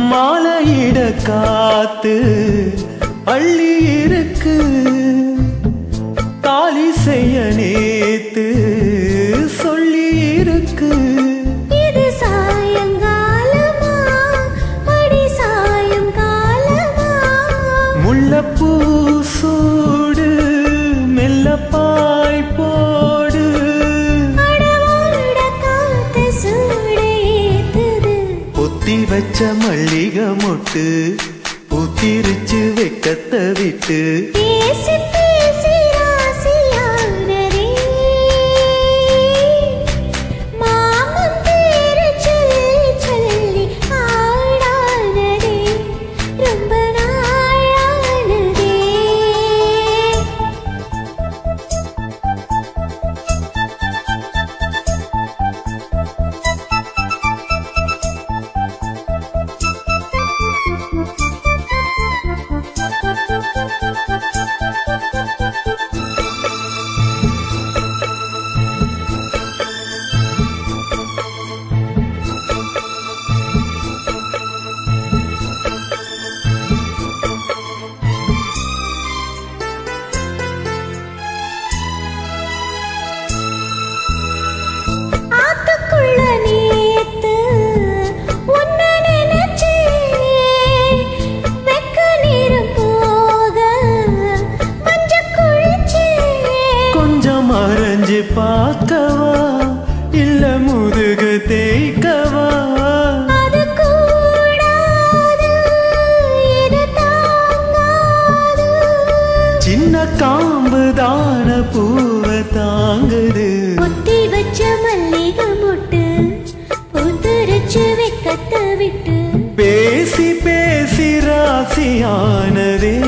மாலையிட காத்து அள்ளி இருக்கு தாலி செய்ய நேத்து சொல்லி இருக்கு இது சாயங்காலமா அடி சாயங்காலமா முள்ளப்பூ சூடு மெல்லப்பாய் போடு அடவோட காத்து சூடேத்துது பொத்தி வச்ச மல்லிகை மொட்டு பூத்திருச்சு வெக்கத்தை விட்டு பேசி பேசி ராசியானதே மாமன் பேரு சொல்லி சொல்லி ஆடானதே ரொம்ப நாளானதே ஆத்துக்குள்ள நேத்து உன்னை நினைச்சேன் வெக்க நேரம் போக மஞ்ச குளிச்சேன் கொஞ்சம் அரைஞ்சு பார்க்கவா இல்ல முதுகு தேய்க்கவா அது கூடாது இது தாங்காது சின்ன காம்பு தான பூவை தாங்குது ஒத்தி வச்ச மல்லிகை மொட்டு பூத்துரைச்சு வெக்கத்தை விட்டு பேசி பேசி ராசியானதே